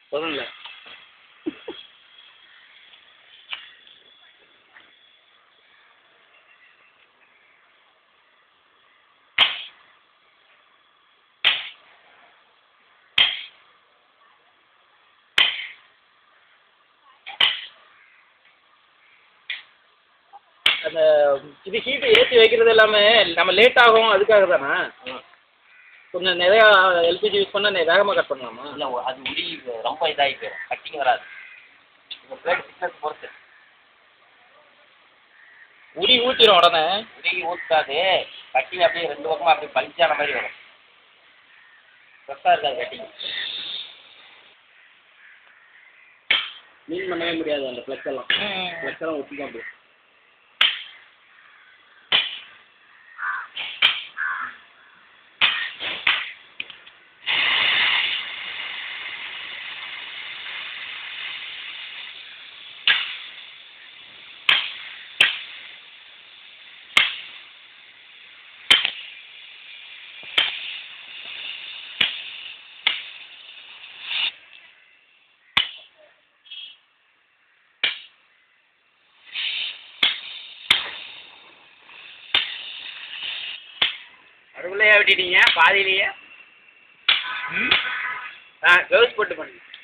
போதும்ல அந்த இது ஹீட்டு ஏற்றி வைக்கிறது எல்லாமே நம்ம லேட் ஆகும் அதுக்காக தானே கொஞ்சம் நிறையா எல்பிஜி யூஸ் பண்ணால் வேகமாக கட் பண்ணலாமா இல்லை அது உரி ரொம்ப இதாகி போயிடும் கட்டிங் வராது இந்த பிளேட் திக்னஸ் பொறுத்து உரி ஊற்றிடும் உடனே உருகி ஊற்றாது கட்டிங் அப்படியே ரெண்டு பக்கமாக அப்படியே பளிச்சான மாதிரி வரும் ஃப்ரெஷ்ஷாக இருக்காது கட்டிங் க்ளீன் பண்ணவே முடியாது அந்த ஃப்ளெக்ஸ் எல்லாம் ஃப்ளெக்ஸ் எல்லாம் ஒட்டி தான் போகும் அதுக்குள்ளேயே விட்டுட்டீங்க பாதியிலேயே ஆ க்ளவுஸ் போட்டு பண்ணுங்க